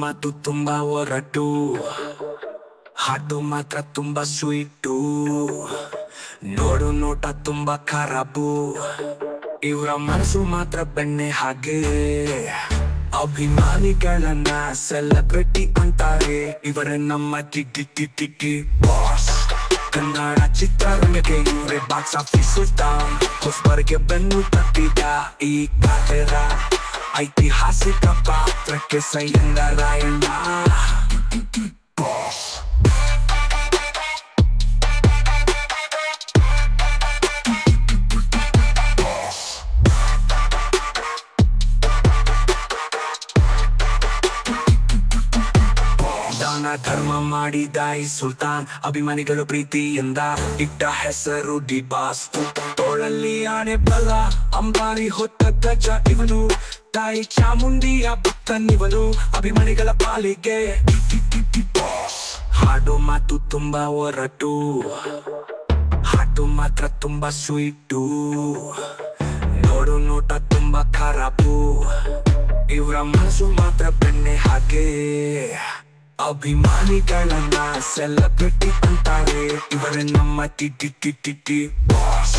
ಮಾತು ತುಂಬಾ ಒರಟು ಹಾಡು ಮಾತ್ರ ತುಂಬಾ ಸ್ವೀಟು ನೋಡು ನೋಟ ತುಂಬಾ ಖರಾಬು ಇವರ ಮನಸ್ಸು ಮಾತ್ರ ಬೆಣ್ಣೆ ಹಾಗೆ ಅಭಿಮಾನಿಗಳನ್ನ ಸೆಲೆಬ್ರಿಟಿ ಅಂತಾರೆ ಇವರ ನಮ್ಮ TT TT T boss Kannada ಚಿತ್ರರಂಗಕ್ಕೆ ಇವರೇ ಬಾಕ್ಸ್ ಆಫೀಸ್ ಸುಲ್ತಾನ್ ಹೊಸಬರಿಗೆ ಬೆನ್ನು ತಟ್ಟಿದ ಈ ಕಾತೆರ ಐತಿಹಾಸಿಕ ಪಾತ್ರಕ್ಕೆ ಸೈಯಂದ ರಾಯಣ್ಣ ದಾನ ಧರ್ಮ ಮಾಡಿದ ಈ ಸುಲ್ತಾನ್ ಅಭಿಮಾನಿಗಳು ಪ್ರೀತಿಯಿಂದ ಇಟ್ಟ ಹೆಸರು ಡಿ ಬಾಸ್ ತೋಳಲ್ಲಿ ಆನೆ ಬಲ ಅಂಬಾರಿ ಹೊತ್ತ ಗಜ ಇವನು ತಾಯಿ ಚಾಮುಂಡಿಯ ಭಕ್ತನಿವನು ಅಭಿಮಾನಿಗಳ ಪಾಲಿಗೆ ಹಾಡು ಮಾತು ತುಂಬಾ ಒರಟು ಹಾಡು ಮಾತ್ರ ತುಂಬಾ ಸ್ವೀಟು ನೋಡು ನೋಟ ತುಂಬಾ ಖರಾಬು ಇವರ ಮನಸ್ಸು ಮಾತ್ರ ಬೆಣ್ಣೆ ಹಾಗೆ ಅಭಿಮಾನಿಗಳನ್ನ ಸೆಲೆಬ್ರಿಟಿ ಅಂತಾರೆ ಇವರ ನಮ್ಮ T T T T T boss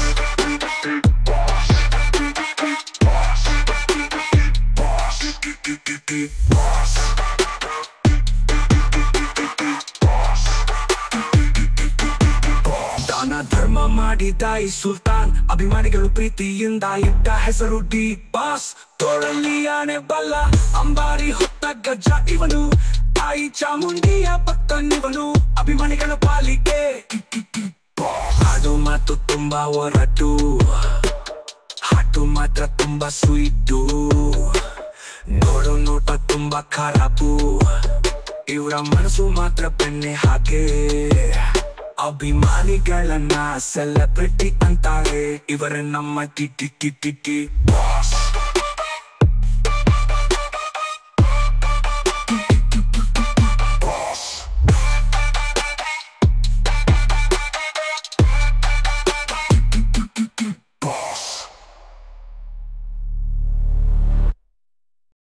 ದಾನ ಧರ್ಮ ಮಾಡಿದ ಈ ಸುಲ್ತಾನ್ ಅಭಿಮಾನಿಗಳು ಪ್ರೀತಿಯಿಂದ ಇಟ್ಟ ಹೆಸರು ಡಿ ಬಾಸ್ ತೋಳಲ್ಲಿ ಆನೆ ಬಲ್ಲ ಅಂಬಾರಿ ಹೊತ್ತ ಗಜ್ಜ ಇವನು ತಾಯಿ ಚಾಮುಂಡಿಯ ಭಕ್ತನಿವನು ಅಭಿಮಾನಿಗಳ ಪಾಲಿಗೆ ಹಾಡು ಮಾತು ತುಂಬಾ ಒರಟು ಹಾಟು ಮಾತ್ರ ತುಂಬಾ ಸ್ವೀಟು ನೋಡು ನೋಟ ತುಂಬಾ ಖರಾಬು ಇವರ ಮನಸ್ಸು ಮಾತ್ರ ಬೆಣ್ಣೆ ಹಾಗೆ ಅಭಿಮಾನಿಗಳನ್ನ ಸೆಲೆಬ್ರಿಟಿ ಅಂತಾರೆ ಇವರ ನಮ್ಮ T T T T T boss